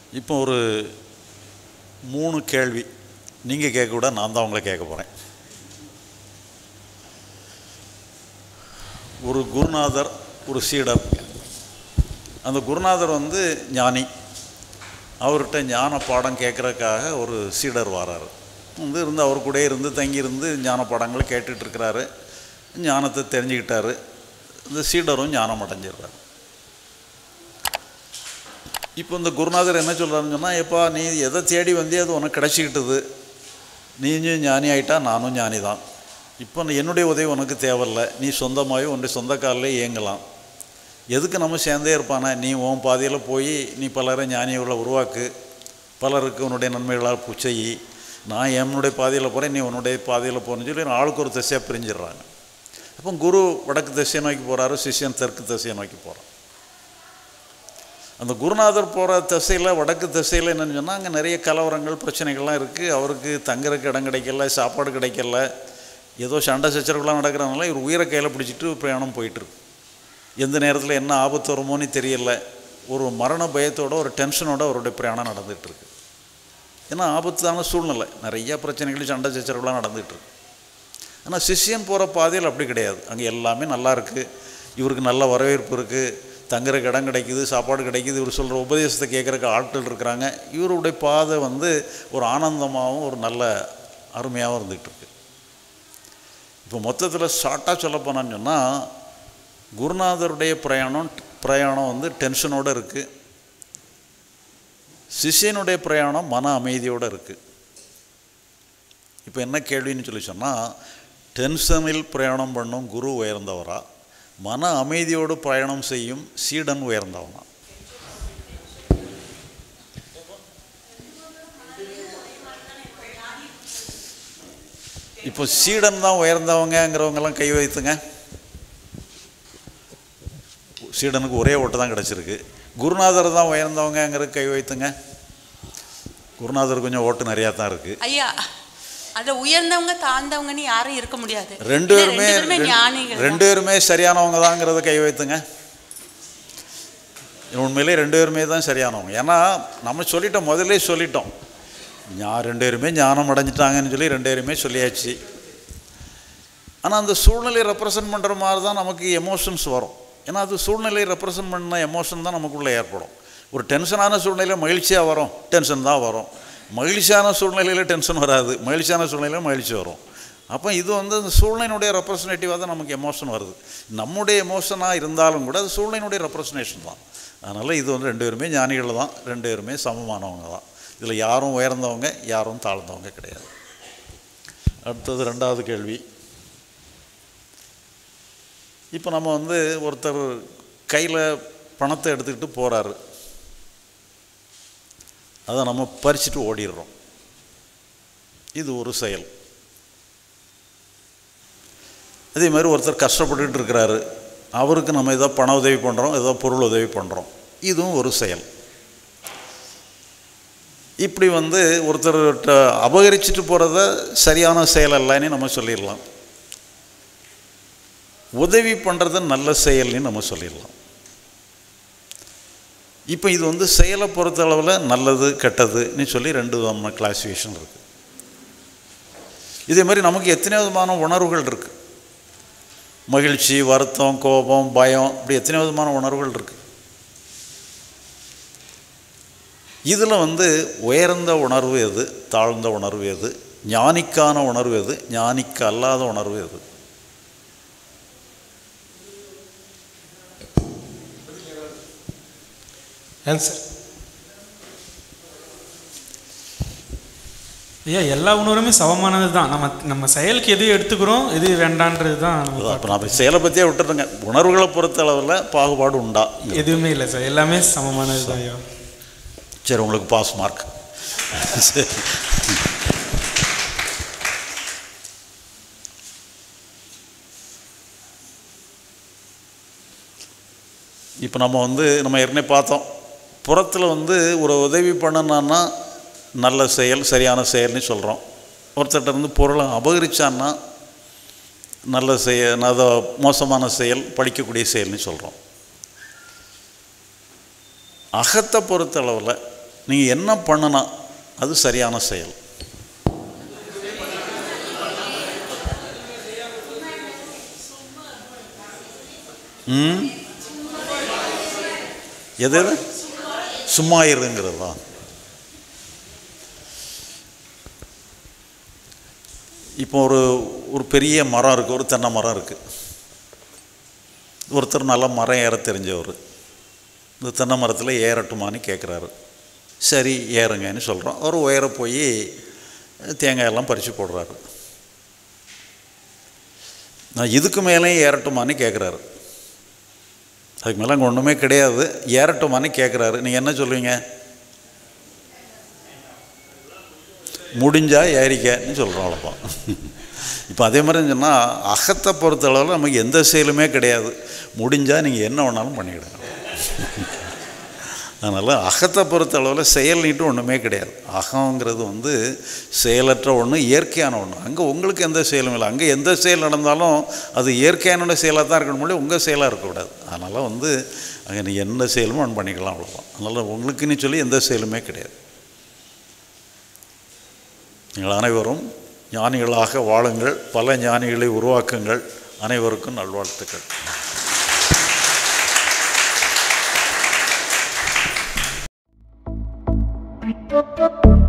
இப்போ ஒரு மூணு கேள்வி நீங்கள் கேட்க கூட நான் தான் உங்களை கேட்க போகிறேன் ஒரு குருநாதர் ஒரு சீடர் அந்த குருநாதர் வந்து ஞானி அவர்கிட்ட ஞான பாடம் கேட்குறதுக்காக ஒரு சீடர் வராரு வந்து இருந்து அவர் கூட இருந்து தங்கியிருந்து ஞான பாடங்களை கேட்டுட்டு இருக்கிறாரு ஞானத்தை தெரிஞ்சுக்கிட்டாரு இந்த சீடரும் ஞானம் அடைஞ்சிடுறாரு இப்போ இந்த குருநாதர் என்ன சொல்கிறாருன்னு சொன்னால் எப்பா நீ எதை தேடி வந்தியோ அது உனக்கு கிடச்சிக்கிட்டது நீயும் ஞானி ஆயிட்டா நானும் ஞானி தான் இப்போ என்னுடைய உதவி உனக்கு தேவையில்லை நீ சொந்தமாகவே உன்னுடைய சொந்த காலில் இயங்கலாம் எதுக்கு நம்ம சேர்ந்தே இருப்பானே நீ உன் பாதையில் போய் நீ பலரை ஞானிகளை உருவாக்கு பலருக்கு உன்னுடைய நன்மைகளால் புச்சை நான் என்னுடைய பாதையில் போகிறேன் நீ உன்னுடைய பாதையில் போகிறேன்னு சொல்லி ஆளுக்கு ஒரு திசையாக பிரிஞ்சிடுறாங்க அப்போ குரு வடக்கு திசையை நோக்கி போகிறாரு சிஷ்யன் தெற்கு திசையை நோக்கி போகிறான் அந்த குருநாதர் போகிற திசையில் வடக்கு திசையில் என்னென்னு சொன்னால் அங்கே நிறைய கலவரங்கள் பிரச்சனைகள்லாம் இருக்குது அவருக்கு தங்குறதுக்கு இடம் கிடைக்கல சாப்பாடு கிடைக்கல ஏதோ சண்டை சச்சரவுலாம் நடக்கிறதுனால இவர் உயிரை கையில் பிடிச்சிட்டு பிரயாணம் போயிட்டுருக்கு எந்த நேரத்தில் என்ன ஆபத்து வருமோன்னு தெரியல ஒரு மரண பயத்தோட ஒரு டென்ஷனோட அவருடைய பிரயாணம் நடந்துகிட்ருக்கு ஏன்னா ஆபத்தான சூழ்நிலை நிறைய பிரச்சனைகள் சண்டை சச்சரவுலாம் நடந்துகிட்ருக்கு ஆனால் சிஷ்யன் போகிற பாதையில் அப்படி கிடையாது அங்கே எல்லாமே நல்லா இருக்குது இவருக்கு நல்ல வரவேற்பு இருக்குது தங்குறதுக்கு இடம் கிடைக்குது சாப்பாடு கிடைக்குது இவர் சொல்கிற உபதேசத்தை கேட்குறக்கு ஆட்கள் இருக்கிறாங்க இவருடைய பாதை வந்து ஒரு ஆனந்தமாகவும் ஒரு நல்ல அருமையாகவும் இருந்துகிட்டு இருக்கு இப்போ மொத்தத்தில் ஷார்ட்டாக சொல்ல போனான்னு சொன்னால் குருநாதருடைய பிரயாணம் பிரயாணம் வந்து டென்ஷனோடு இருக்குது சிஷ்யனுடைய பிரயாணம் மன அமைதியோடு இருக்குது இப்போ என்ன கேள்வின்னு சொல்லி சொன்னால் டென்ஷனில் பிரயாணம் பண்ணும் குரு உயர்ந்தவரா மன அமைதியோடு பயணம் செய்யும் சீடன் உயர்ந்தவனா இப்போ சீடன் தான் உயர்ந்தவங்கங்கிறவங்கெல்லாம் கை வைத்துங்க சீடனுக்கு ஒரே ஓட்டு தான் கிடச்சிருக்கு குருநாதர் தான் உயர்ந்தவங்கங்கிற கை வைத்துங்க குருநாதர் கொஞ்சம் ஓட்டு நிறையா தான் இருக்குது ஐயா அதுல உயர்ந்தவங்க தாழ்ந்தவங்கன்னு யாரும் இருக்க முடியாது ரெண்டு இல்ல, பேருமே ரெண்டு பேருமே ரெண்டு- ஞானிகள் ரெண்டு பேருமே சரியானவங்க தாங்கிறத கை வைத்துங்க உண்மையிலே ரெண்டு பேருமே தான் சரியானவங்க ஏன்னா நம்ம சொல்லிட்டோம் முதல்லே சொல்லிட்டோம் ஞா ரெண்டு பேருமே ஞானம் அடைஞ்சிட்டாங்கன்னு சொல்லி ரெண்டு பேருமே சொல்லியாச்சு ஆனால் அந்த சூழ்நிலையை ரெப்ரசன்ட் பண்ணுற மாதிரி தான் நமக்கு எமோஷன்ஸ் வரும் ஏன்னா அது சூழ்நிலையை ரெப்ரசன்ட் பண்ண எமோஷன் தான் நமக்குள்ளே ஏற்படும் ஒரு டென்ஷனான சூழ்நிலையில் மகிழ்ச்சியாக வரும் டென்ஷன் தான் வரும் மகிழ்ச்சியான சூழ்நிலையில் டென்ஷன் வராது மகிழ்ச்சியான சூழ்நிலையில் மகிழ்ச்சி வரும் அப்போ இது வந்து அந்த சூழ்நிலையினுடைய ரெப்ரசன்டேட்டிவாக தான் நமக்கு எமோஷன் வருது நம்முடைய எமோஷனாக இருந்தாலும் கூட அது சூழ்நிலையினுடைய ரெப்ரசன்டேஷன் தான் அதனால் இது வந்து ரெண்டு பேருமே ஞானிகள் தான் ரெண்டு பேருமே சமமானவங்க தான் இதில் யாரும் உயர்ந்தவங்க யாரும் தாழ்ந்தவங்க கிடையாது அடுத்தது ரெண்டாவது கேள்வி இப்போ நம்ம வந்து ஒருத்தர் கையில் பணத்தை எடுத்துக்கிட்டு போகிறாரு அதை நம்ம பறிச்சுட்டு ஓடிடுறோம் இது ஒரு செயல் அதே மாதிரி ஒருத்தர் கஷ்டப்பட்டுக்கிட்டு இருக்கிறாரு அவருக்கு நம்ம ஏதோ பண உதவி பண்ணுறோம் ஏதோ பொருள் உதவி பண்ணுறோம் இதுவும் ஒரு செயல் இப்படி வந்து ஒருத்தர்கிட்ட அபகரிச்சுட்டு போகிறத சரியான செயல் அல்லன்னு நம்ம சொல்லிடலாம் உதவி பண்ணுறது நல்ல செயல்னு நம்ம சொல்லிடலாம் இப்போ இது வந்து செயலை பொறுத்த அளவில் நல்லது கெட்டதுன்னு சொல்லி ரெண்டு விதமான கிளாசிஃபிகேஷன் இருக்குது இதே மாதிரி நமக்கு எத்தனை விதமான உணர்வுகள் இருக்குது மகிழ்ச்சி வருத்தம் கோபம் பயம் இப்படி எத்தனை விதமான உணர்வுகள் இருக்குது இதில் வந்து உயர்ந்த உணர்வு எது தாழ்ந்த உணர்வு எது ஞானிக்கான உணர்வு எது ஞானிக்கு அல்லாத உணர்வு எது ஆன்சர் ஐயா எல்லா உணர்வுமே சமமானது தான் நம்ம நம்ம செயலுக்கு எது எடுத்துக்கிறோம் எது வேண்டான்றது தான் நம்ம அப்போ நம்ம செயலை பற்றியே விட்டுருங்க உணர்வுகளை பொறுத்த அளவில் பாகுபாடு உண்டா எதுவுமே இல்லை சார் எல்லாமே சமமானது தான் ஐயா சரி உங்களுக்கு பாஸ் மார்க் சரி இப்போ நம்ம வந்து நம்ம ஏற்கனவே பார்த்தோம் புறத்தில் வந்து ஒரு உதவி பண்ணணும்னா நல்ல செயல் சரியான செயல்னு சொல்கிறோம் ஒருத்தர்கிட்ட இருந்து பொருளை அபகரிச்சான்னா நல்ல செய அதை மோசமான செயல் படிக்கக்கூடிய செயல்னு சொல்கிறோம் அகத்தை பொறுத்தளவில் நீங்கள் என்ன பண்ணனா அது சரியான செயல் ம் எது எது சும்மா இருங்கிறது தான் இப்போ ஒரு ஒரு பெரிய மரம் இருக்குது ஒரு தென்னை மரம் இருக்குது ஒருத்தர் நல்லா மரம் ஏற தெரிஞ்சவர் இந்த தென்னை மரத்தில் ஏறட்டுமான்னு கேட்குறாரு சரி ஏறுங்கன்னு சொல்கிறோம் அவர் உயர போய் தேங்காயெல்லாம் பறித்து போடுறாரு நான் இதுக்கு மேலேயும் ஏறட்டுமான்னு கேட்குறாரு அதுக்கு மேலே அங்கே ஒன்றுமே கிடையாது ஏறட்டுமான்னு கேட்குறாரு நீங்கள் என்ன சொல்லுவீங்க முடிஞ்சா ஏறிக்கன்னு சொல்கிறோம் அவ்வளோதான் இப்போ அதே மாதிரி சொன்னால் அகத்தை பொறுத்தளவில் நமக்கு எந்த செயலுமே கிடையாது முடிஞ்சால் நீங்கள் என்ன வேணாலும் பண்ணிவிடுங்க அதனால் அகத்தை பொறுத்தளவில் செயல் நீட்டு ஒன்றுமே கிடையாது அகங்கிறது வந்து செயலற்ற ஒன்று இயற்கையான ஒன்று அங்கே உங்களுக்கு எந்த செயலும் இல்லை அங்கே எந்த செயல் நடந்தாலும் அது இயற்கையான செயலாக தான் இருக்கணும் முடியும் உங்கள் செயலாக இருக்கக்கூடாது அதனால் வந்து அங்கே நீ எந்த செயலுமோ ஒன்று பண்ணிக்கலாம் அவ்வளோதான் அதனால் உங்களுக்குன்னு சொல்லி எந்த செயலுமே கிடையாது நீங்கள் அனைவரும் ஞானிகளாக வாழுங்கள் பல ஞானிகளை உருவாக்குங்கள் அனைவருக்கும் நல்வாழ்த்துக்கள் Thank you.